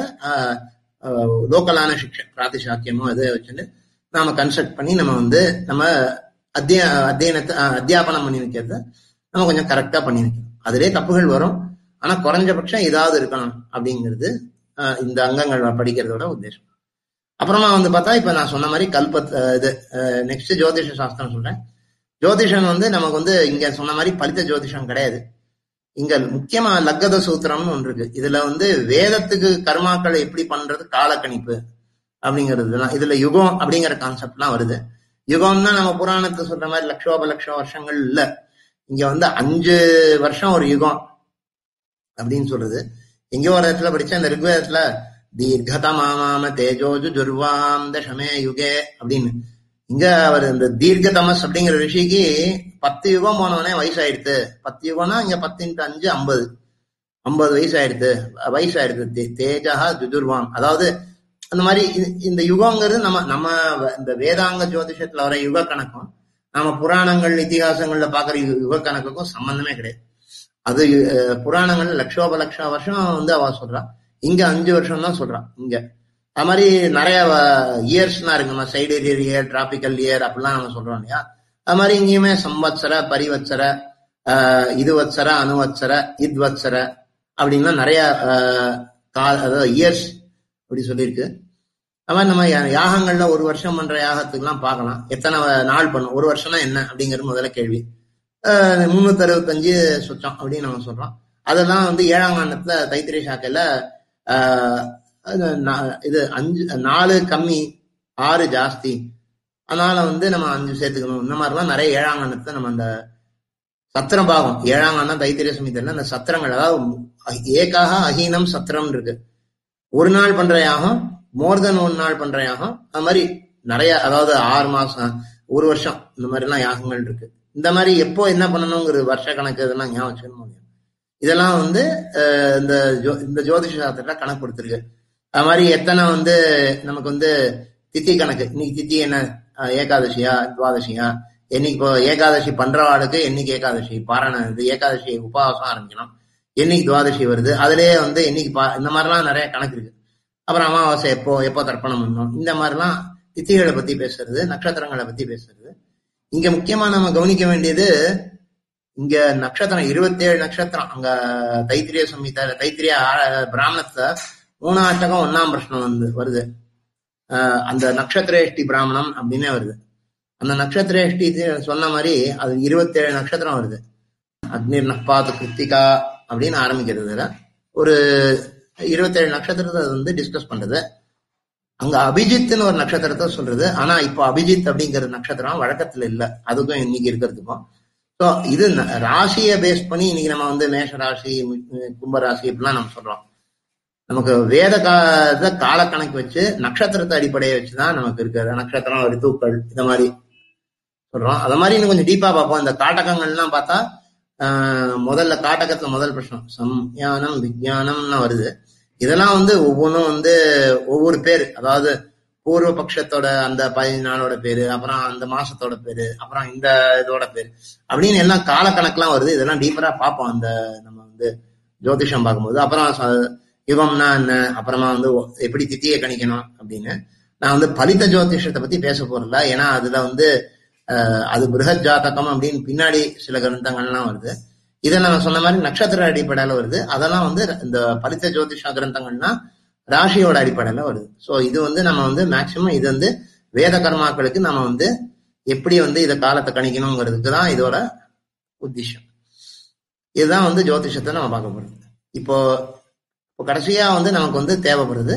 லோக்கலான சிக்ஷை பிராதிசாக்கியமோ அதை வச்சுட்டு நாம கன்ஸ்ட்ரக்ட் பண்ணி நம்ம வந்து நம்ம அத்திய அத்தியனத்தை அஹ், அத்தியாபனம் பண்ணி வைக்கிறத நம்ம கொஞ்சம் கரெக்டா பண்ணி வைக்கணும் அதிலே தப்புகள் வரும் ஆனா குறைஞ்சபட்சம் ஏதாவது இருக்கணும் அப்படிங்கிறது அஹ், இந்த அங்கங்கள் படிக்கிறதோட உத்தேசம் அப்புறமா வந்து பார்த்தா இப்ப நான் சொன்ன மாதிரி கல்பத் அஹ், இது நெக்ஸ்ட் ஜோதிஷ சாஸ்திரம் சொல்றேன் ஜோதிஷம் வந்து நமக்கு வந்து இங்க சொன்ன மாதிரி பலித்த ஜோதிஷம் கிடையாது இங்க முக்கியமா லக்கத சூத்திரம்னு ஒன்று இருக்கு இதுல வந்து வேதத்துக்கு கர்மாக்களை எப்படி பண்றது காலக்கணிப்பு அப்படிங்கிறதுலாம் இதுல யுகம் அப்படிங்கிற கான்செப்ட்லாம் வருது யுகம்னா நம்ம புராணத்தை சொல்ற மாதிரி லட்சோப லட்சம் வருஷங்கள் இல்ல இங்க வந்து அஞ்சு வருஷம் ஒரு யுகம் அப்படின்னு சொல்றது எங்கேயோ ஒரு இடத்துல படிச்சேன் இந்த ரிக்வேதத்துல தீர்க்கதமாம தேஜோஜு ஜுர்வாம் தசமே யுகே அப்படின்னு இங்க அவர் இந்த தீர்க்கதமஸ் அப்படிங்கிற ரிஷிக்கு பத்து யுகம் போனவனே வயசாயிடுத்து பத்து யுகம்னா இங்க பத்து இன்ட்டு அஞ்சு ஐம்பது ஐம்பது வயசு ஆயிடுத்து வயசு ஆயிடுது தே- தேஜஹா ஜுஜுர்வாம் அதாவது அந்த மாதிரி இ- இந்த யுகங்கிறது நம்ம நம்ம வ- இந்த வேதாங்க ஜோதிஷத்துல வர யுக கணக்கும் நம்ம புராணங்கள் இதிகாசங்கள்ல பாக்குற யு- யுக கணக்குக்கும் சம்பந்தமே கிடையாது அது அஹ், புராணங்கள்ல லட்சோப லட்சம் வருஷம் வந்து அவ சொல்றா இங்க அஞ்சு வருஷம் தான் சொல்றான் இங்க அது மாதிரி நிறைய இயர்ஸ்லாம் இருக்கு நம்ம சைடேரியர் இயர் டிராபிக்கல் இயர் அப்படிலாம் நம்ம சொல்றோம் இல்லையா அது மாதிரி இங்கேயுமே சம்வத்சர பரிவத்சர ஆஹ் இதுவத்சர அணுவத்சர இத்வத்சர அப்படின்னா நிறைய ஆஹ் கா- அதாவது இயர்ஸ் அப்படி சொல்லியிருக்கு அது மாதிரி நம்ம யா- யாகங்கள்ல ஒரு வருஷம் பண்ற யாகத்துக்குலாம் பார்க்கலாம் எத்தனை வ- நாள் பண்ணும் ஒரு வருஷம்னா என்ன அப்படிங்கிறது முதல்ல கேள்வி முன்னூத்தி அறுபத்தஞ்சு சுச்சம் அப்படின்னு நம்ம சொல்றோம் அதெல்லாம் வந்து ஏழாம் காண்டத்துல தைத்திரிய சாக்கையில ஆஹ் அது நா- இது அஞ்சு நாலு கம்மி ஆறு ஜாஸ்தி அதனால வந்து நம்ம அஞ்சு சேர்த்துக்கணும் இந்த மாதிரிலாம் நிறைய ஏழாம் காண்டத்துல நம்ம அந்த சத்திர பாகம் ஏழாம் காண்டம் தைத்திரிய சமீதத்துல அந்த சத்திரங்கள் அதாவது ஏகாக அஹீனம் சத்திரம் இருக்கு ஒரு நாள் பண்ற யாகம் மோர் தென் ஒன் நாள் பண்ற யாகம் அது மாதிரி நிறைய அதாவது ஆறு மாசம் ஒரு வருஷம் இந்த மாதிரி எல்லாம் யாகங்கள் இருக்கு இந்த மாதிரி எப்போ என்ன பண்ணணுங்கிறது வருஷ கணக்கு இதெல்லாம் ஞாபகம் வச்சுக்கணும் முடியும் இதெல்லாம் வந்து அஹ், இந்த ஜோ இந்த ஜோதிஷ சாஸ்திரத்துல கணக்கு கொடுத்துருக்கு அது மாதிரி எத்தனை வந்து நமக்கு வந்து தித்தி கணக்கு இன்னைக்கு தித்தி என்ன அஹ், ஏகாதசியா துவாதசியா என்னைக்கு இப்போ ஏகாதசி பண்றவாளுக்கு என்னைக்கு ஏகாதசி பாராயணம் இது ஏகாதசி உபவாசம் ஆரம்பிக்கணும் என்னைக்கு துவாதசி வருது அதுலயே வந்து என்னைக்கு பா இந்த மாதிரிலாம் நிறைய கணக்கு இருக்கு அப்புறம் அமாவாசை எப்போ எப்போ தர்ப்பணம் பண்ணணும் இந்த மாதிரிலாம் தித்திகளை பத்தி பேசுறது நட்சத்திரங்களை பத்தி பேசுறது இங்க முக்கியமா நம்ம கவனிக்க வேண்டியது இங்க நட்சத்திரம் இருபத்தேழு நட்சத்திரம் அங்க தைத்திரிய சம்ஹிதா தைத்திரிய ஆ- பிராமணத்துல மூணாட்டகம் ஒன்னாம் பிரஷ்னம் வந்து வருது ஆஹ் அந்த நட்சத்திரேஷ்டி பிராமணம் அப்படின்னே வருது அந்த நட்சத்திரேஷ்டி சொன்ன மாதிரி அது இருபத்தேழு நட்சத்திரம் வருது அக்னிர் நப்பாத்து கிருத்திகா அப்படின்னு ஆரம்பிக்கிறது இதுல. ஒரு இருபத்தேழு நட்சத்திரத்தை அது வந்து டிஸ்கஸ் பண்றது அங்க அபிஜித்னு ஒரு நட்சத்திரத்தை சொல்றது ஆனா இப்போ அபிஜித் அப்படிங்கிற நட்சத்திரம் வழக்கத்துல இல்ல அதுக்கும் இன்னைக்கு இருக்கிறதுக்கும் ஸோ இது ந- ராசியை பேஸ் பண்ணி இன்னைக்கு நம்ம வந்து மேஷ ராசி மி- கும்ப ராசி இப்படிலாம் நம்ம சொல்றோம் நமக்கு வேத கால காலக்கணக்கு வச்சு நட்சத்திரத்தை அடிப்படையை வச்சுதான் நமக்கு இருக்கிற நட்சத்திரம் ரித்துக்கள் இந்த மாதிரி சொல்றோம் அத மாதிரி இன்னும் கொஞ்சம் டீப்பா பார்ப்போம் இந்த காட்டகங்கள்லாம் பார்த்தா ஆஹ், முதல்ல காட்டகத்துல முதல் பிரச்சனம் சம்யானம் விஜயானம்னு வருது இதெல்லாம் வந்து ஒவ்வொன்றும் வந்து ஒவ்வொரு பேர் அதாவது பூர்வ பட்சத்தோட அந்த பதினஞ்சு நாளோட பேரு அப்புறம் அந்த மாசத்தோட பேரு அப்புறம் இந்த இதோட பேரு அப்படின்னு எல்லாம் காலக்கணக்கெல்லாம் வருது இதெல்லாம் டீப்பரா பார்ப்போம் அந்த நம்ம வந்து ஜோதிஷம் பார்க்கும்போது அப்புறம் ச- யுகம்னா என்ன அப்புறமா வந்து ஒ- எப்படி தித்தியை கணிக்கணும் அப்படின்னு நான் வந்து பலித்த ஜோதிஷத்தை பத்தி பேச போறல ஏன்னா அதுல வந்து அஹ், அது பிருகத் ஜாதகம் அப்படின்னு பின்னாடி சில கிரந்தங்கள்லாம் வருது இதை நான் சொன்ன மாதிரி நட்சத்திர அடிப்படையில வருது அதெல்லாம் வந்து இந்த பலித்த ஜோதிஷ கிரந்தங்கள்னா ராசியோட அடிப்படையில வருது சோ இது வந்து நம்ம வந்து மேக்சிமம் இது வந்து வேத கர்மாக்களுக்கு நம்ம வந்து எப்படி வந்து இதை காலத்தை கணிக்கணுங்கிறதுக்கு தான் இதோட உத்தேசம் இதுதான் வந்து ஜோதிஷத்தை நம்ம பார்க்க போறோம் இப்போ இப்போ கடைசியா வந்து நமக்கு வந்து தேவைப்படுறது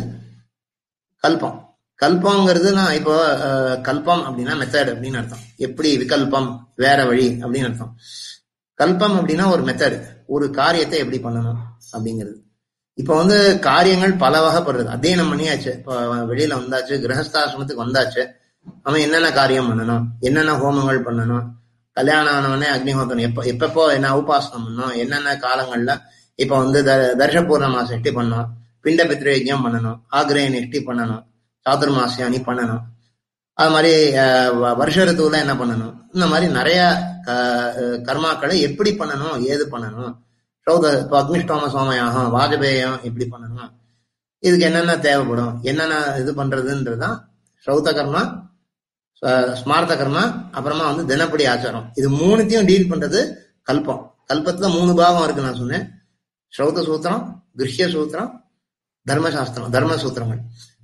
கல்பம் கல்பம்ங்கிறது நான் இப்போ அஹ், கல்பம் அப்படின்னா மெத்தட் அப்படின்னு அர்த்தம் எப்படி விகல்பம் வேற வழி அப்படின்னு அர்த்தம் கல்பம் அப்படின்னா ஒரு மெத்தட் ஒரு காரியத்தை எப்படி பண்ணணும் அப்படிங்கிறது இப்ப வந்து காரியங்கள் பல வகைப்படுறது அத்தியனம் பண்ணியாச்சு இப்போ வெளியில வந்தாச்சு கிரகஸ்தாசிரமத்துக்கு வந்தாச்சு அவன் என்னென்ன காரியம் பண்ணணும் என்னென்ன ஹோமங்கள் பண்ணணும் கல்யாணம் ஆனவனே அக்னிஹோத்திரம் எப்ப எப்பப்போ என்ன உபாசனம் பண்ணணும் என்னென்ன காலங்கள்ல இப்ப வந்து த தர்ஷ பூர்ணமாசம் எட்டி பண்ணணும் பிண்ட பித்ரு யஜ்யம் பண்ணணும் ஆக்ரேயன் எட்டி பண்ணணும் சாதுர்மாசியானி பண்ணணும் அது மாதிரி அஹ், வ- வருஷ ரித்துவுல என்ன பண்ணணும் இந்த மாதிரி நிறைய க- அஹ், கர்மாக்களை எப்படி பண்ணணும் ஏது பண்ணணும் சௌத இப்போ அக்னிஷ்டோம சோமயாகம் வாஜபேயம் எப்படி பண்ணணும் இதுக்கு என்னென்ன தேவைப்படும் என்னென்ன இது பண்றதுன்றதுதான் ஸ்ரௌத கர்மா ஸ்வ- ஸ்மார்த்த கர்மா அப்புறமா வந்து தினப்படி ஆச்சாரம் இது மூணுத்தையும் டீல் பண்றது கல்பம் கல்பத்துல மூணு பாகம் இருக்கு நான் சொன்னேன் ஸ்ரௌத சூத்திரம் கிருஷ்ய சூத்திரம் தர்மசாஸ்திரம் தர்ம சூத்திரங்கள்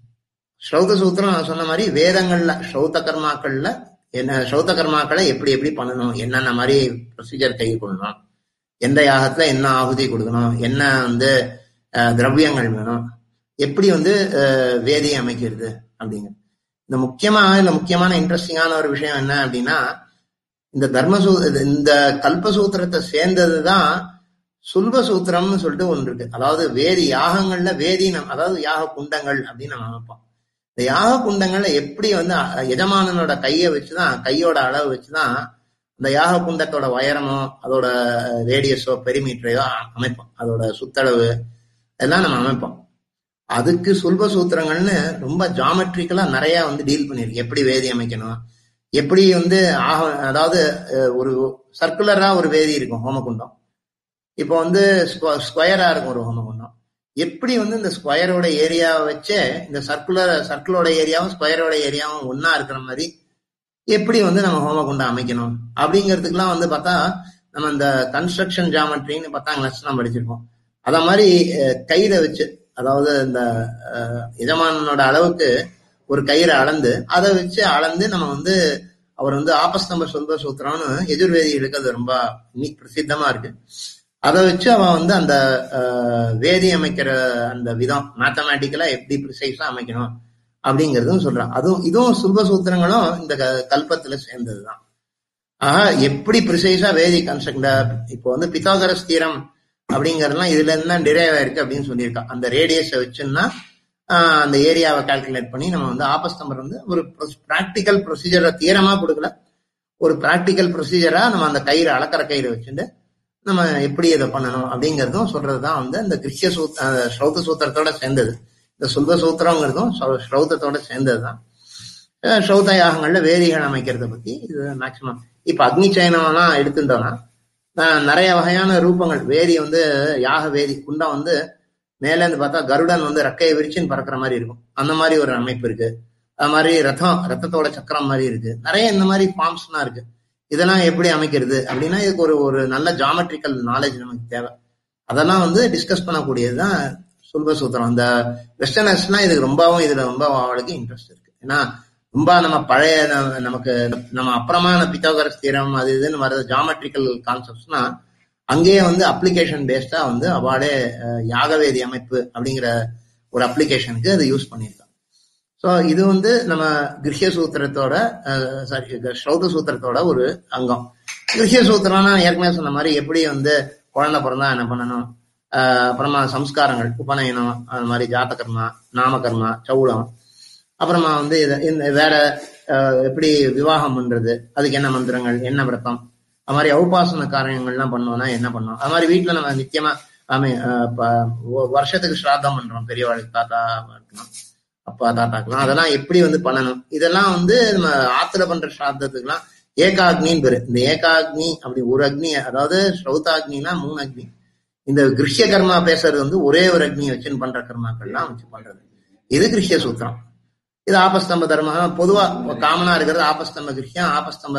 ஸ்ரௌத சூத்திரம் நான் சொன்ன மாதிரி வேதங்கள்ல ஸ்ரௌத கர்மாக்கள்ல என்ன ஸ்ரௌத கர்மாக்களை எப்படி எப்படி பண்ணணும் என்னென்ன மாதிரி ப்ரொசீஜர் கை கொள்ளணும் எந்த யாகத்துல என்ன ஆகுதி கொடுக்கணும் என்ன வந்து அஹ், திரவியங்கள் வேணும் எப்படி வந்து அஹ், வேதி அமைக்கிறது அப்படிங்கிறது இந்த முக்கியமா இல்ல முக்கியமான இன்ட்ரெஸ்டிங்கான ஒரு விஷயம் என்ன அப்படின்னா இந்த தர்மசூ இது- இந்த கல்பசூத்திரத்தை சேர்ந்ததுதான் சுல்ப சூத்திரம்னு சொல்லிட்டு ஒன்று இருக்கு அதாவது வேதி யாகங்கள்ல வேதி நம் அதாவது யாக குண்டங்கள் அப்படின்னு நம்ம அமைப்போம் இந்த யாக குண்டங்கள்ல எப்படி வந்து அ- எஜமானனோட கையை வச்சுதான் கையோட அளவு வச்சுதான் அந்த யாக குண்டத்தோட உயரமோ அதோட ரேடியஸோ பெரிமீட்டரையோ அமைப்போம் அதோட சுத்தளவு எல்லாம் நம்ம அமைப்போம் அதுக்கு சுல்ப சூத்திரங்கள்னு ரொம்ப ஜாமெட்ரிக்கலா நிறைய வந்து டீல் பண்ணிருக்கு எப்படி வேதி அமைக்கணும் எப்படி வந்து ஆக அதாவது அஹ், ஒரு சர்க்குலரா ஒரு வேதி இருக்கும் ஹோமகுண்டம் இப்போ வந்து ஸ்கொயரா இருக்கும் ஒரு ஹோமகுண்டம் எப்படி வந்து இந்த ஸ்கொயரோட ஏரியாவை வச்சு இந்த சர்க்குலர் சர்க்கிளோட ஏரியாவும் ஸ்கொயரோட ஏரியாவும் ஒண்ணா இருக்கிற மாதிரி எப்படி வந்து நம்ம ஹோமகுண்டம் அமைக்கணும் அப்படிங்கிறதுக்குலாம் வந்து பார்த்தா நம்ம இந்த கன்ஸ்ட்ரக்ஷன் ஜாமெட்ரின்னு பத்தாம் கிளாஸ் தான் படிச்சிருப்போம் அத மாதிரி அஹ், கயிறை வச்சு அதாவது இந்த அஹ், எஜமானனோட அளவுக்கு ஒரு கயிறை அளந்து அதை வச்சு அளந்து நம்ம வந்து அவர் வந்து ஆபஸ்தம்ப சொல்ப சூத்திரம்னு எதிர்வேதிகளுக்கு அது ரொம்ப இன்னைக்கு பிரசித்தமா இருக்கு அதை வச்சு அவன் வந்து அந்த அஹ், வேதி அமைக்கிற அந்த விதம் மேத்தமேட்டிக்கலா எப்படி ப்ரிசைஸா அமைக்கணும் அப்படிங்கறதும் சொல்றான் அதுவும் இதுவும் சுல்ப சூத்திரங்களும் இந்த க- கல்பத்துல சேர்ந்ததுதான் ஆஹா எப்படி ப்ரிசைஸா வேதி கன்ஸ்ட்ரக்ட் இப்போ வந்து பித்தாகரஸ் தீரம் அப்படிங்கறதுலாம் இதுல இருந்து தான் டிரைவ் ஆயிருக்கு அப்படின்னு சொல்லியிருக்கான் அந்த ரேடியஸை வச்சுன்னா ஆஹ், அந்த ஏரியாவை கால்குலேட் பண்ணி நம்ம வந்து ஆபஸ்தம்பர் வந்து ஒரு ப்ராக்டிக்கல் ப்ரொசீஜரை தீரமா கொடுக்கல ஒரு ப்ராக்டிக்கல் ப்ரொசீஜரா நம்ம அந்த கயிறு அளக்கிற கயிறு வச்சுட்டு நம்ம எப்படி இதை பண்ணணும் அப்படிங்கறதும் சொல்றதுதான் வந்து இந்த கிருஷ்ய சூத் அஹ், ஸ்ரௌத சூத்திரத்தோட சேர்ந்தது இந்த சுல்ப சூத்திரங்கிறதும் ஸ்ரௌ- ஸ்ரௌதத்தோட சேர்ந்ததுதான் அஹ், ஸ்ரௌத யாகங்கள்ல வேதிகள் அமைக்கிறத பத்தி இது மேக்சிமம் இப்ப அக்னி சயனம்லாம் எடுத்துட்டோம்னா அஹ், நிறைய வகையான ரூபங்கள் வேதி வந்து யாக வேதி குண்டம் வந்து மேல இருந்து பார்த்தா கருடன் வந்து ரெக்கையை விரிச்சுன்னு பறக்கிற மாதிரி இருக்கும் அந்த மாதிரி ஒரு அமைப்பு இருக்கு அது மாதிரி ரதம் ரத்தத்தோட சக்கரம் மாதிரி இருக்கு நிறைய இந்த மாதிரி ஃபார்ம்ஸ்லாம் இருக்கு இதெல்லாம் எப்படி அமைக்கிறது அப்படின்னா இதுக்கு ஒரு ஒரு நல்ல ஜாமெட்ரிக்கல் நாலேஜ் நமக்கு தேவை அதெல்லாம் வந்து டிஸ்கஸ் பண்ணக்கூடியதுதான் சுல்ப சூத்திரம் அந்த வெஸ்டர்னர்ஸ்லாம் இதுக்கு ரொம்பவும் இதுல ரொம்ப அவளுக்கு இன்ட்ரெஸ்ட் இருக்கு ஏன்னா ரொம்ப நம்ம பழைய ந- நமக்கு நம்ம அப்புறமா பித்தாகரஸ் தீரம் அது இதுன்னு வர்ற ஜாமெட்ரிக்கல் கான்செப்ட்ஸ்னா அங்கேயே வந்து அப்ளிகேஷன் பேஸ்டா வந்து அவளே அஹ், யாகவேதி அமைப்பு அப்படிங்கிற ஒரு அப்ளிகேஷனுக்கு அதை யூஸ் பண்ணியிருக்காங்க ஸோ இது வந்து நம்ம கிருஷ்ய சூத்திரத்தோட சாரி ஸ்ரௌத சூத்திரத்தோட ஒரு அங்கம் கிருஷ்ய சூத்திரம்னா ஏற்கனவே சொன்ன மாதிரி எப்படி வந்து குழந்தை பிறந்தா என்ன பண்ணணும் ஆஹ் அப்புறமா சம்ஸ்காரங்கள் உபநயனம் அது மாதிரி ஜாத்தகர்மா நாமகர்மா சௌளம் அப்புறமா வந்து இத இந்த வேற ஆஹ் எப்படி விவாகம் பண்றது அதுக்கு என்ன மந்திரங்கள் என்ன விரதம் அது மாதிரி ஔபாசன காரியங்கள்லாம் பண்ணோம்னா என்ன பண்ணோம் அது மாதிரி வீட்டுல நம்ம நித்தியமா ஆமே வருஷத்துக்கு ஸ்ராத்தம் பண்றோம் பெரியவாளுக்கு தாத்தா இருக்கலாம் அப்பா தாத்தாக்கெல்லாம் அதெல்லாம் எப்படி வந்து பண்ணணும் இதெல்லாம் வந்து நம்ம ஆத்துல பண்ற ஸ்ராத்தத்துக்குலாம் ஏகாக்னின்னு பேரு இந்த ஏகாக்னி அப்படி ஒரு அக்னி அதாவது ஸ்ரௌதாக்னினா மூணு அக்னி இந்த கிருஷ்ய கர்மா பேசுறது வந்து ஒரே ஒரு அக்னியை வச்சுன்னு பண்ற கர்மாக்கள்லாம் வச்சு பண்றது இது கிருஷ்ய சூத்திரம் இது ஆபஸ்தம்ப தர்மம் பொதுவா காமனா இருக்கிறது ஆபஸ்தம்ப கிருஷ்யம் ஆபஸ்தம்ப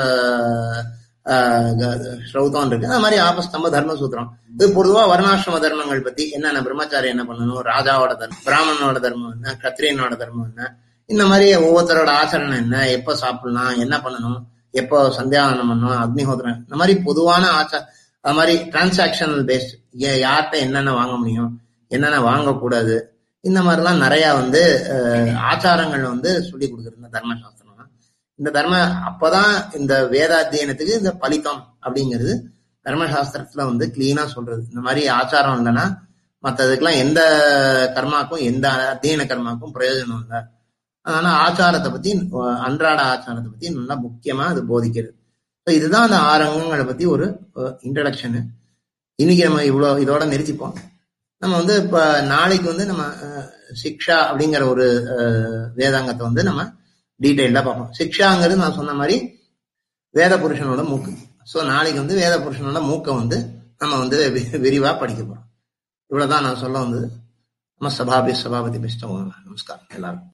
ஆஹ், க- ஸ்ரௌதம் இருக்கு அது மாதிரி ஆபஸ்தம்ப தர்ம சூத்திரம் இது பொதுவா வர்ணாசிரம தர்மங்கள் பத்தி என்னென்ன பிரம்மச்சாரி என்ன பண்ணணும் ராஜாவோட தர்மம் பிராமணனோட தர்மம் என்ன கத்திரியனோட தர்மம் என்ன இந்த மாதிரி ஒவ்வொருத்தரோட ஆச்சரணம் என்ன எப்ப சாப்பிடலாம் என்ன பண்ணணும் எப்போ சந்தியாவனம் பண்ணணும் அக்னிஹோத்திரம் இந்த மாதிரி பொதுவான ஆச்சார அது மாதிரி டிரான்சாக்ஷனல் பேஸ்ட் யார்கிட்ட என்னென்ன வாங்க முடியும் என்னென்ன வாங்கக்கூடாது இந்த மாதிரிலாம் நிறைய வந்து அஹ், ஆச்சாரங்கள் வந்து சொல்லி கொடுக்குறது இந்த தர்மசாஸ்திரம் இந்த தர்ம அப்பதான் இந்த வேதாத்தியனத்துக்கு இந்த பலித்தம் அப்படிங்கிறது தர்மசாஸ்திரத்துல வந்து கிளீனா சொல்றது இந்த மாதிரி ஆச்சாரம் இல்லைன்னா மற்றதுக்கெல்லாம் எந்த கர்மாக்கும் எந்த அத்தியன கர்மாக்கும் பிரயோஜனம் இல்லை அதனால ஆச்சாரத்தை பத்தி அஹ், அன்றாட ஆச்சாரத்தை பத்தி நல்லா முக்கியமா அது போதிக்கிறது So இதுதான் அந்த ஆறு அங்கங்களை பத்தி ஒரு இன்ட்ரடக்ஷனு இன்னைக்கு நம்ம இவ்வளோ இதோட நிறுத்திப்போம் நம்ம வந்து இப்ப நாளைக்கு வந்து நம்ம அஹ், சிக்ஷா அப்படிங்கிற ஒரு அஹ், வேதாங்கத்தை வந்து நம்ம டீட்டெயில்டா பார்ப்போம் சிக்ஷாங்கிறது நான் சொன்ன மாதிரி வேத புருஷனோட மூக்கு ஸோ நாளைக்கு வந்து வேத புருஷனோட மூக்கை வந்து நம்ம வந்து வி- விரிவா படிக்க போறோம் இவ்வளவுதான் நான் சொல்ல வந்தது நம்ம சபாபி சபாபதி பெஸ்ட் நமஸ்காரம் எல்லாருக்கும்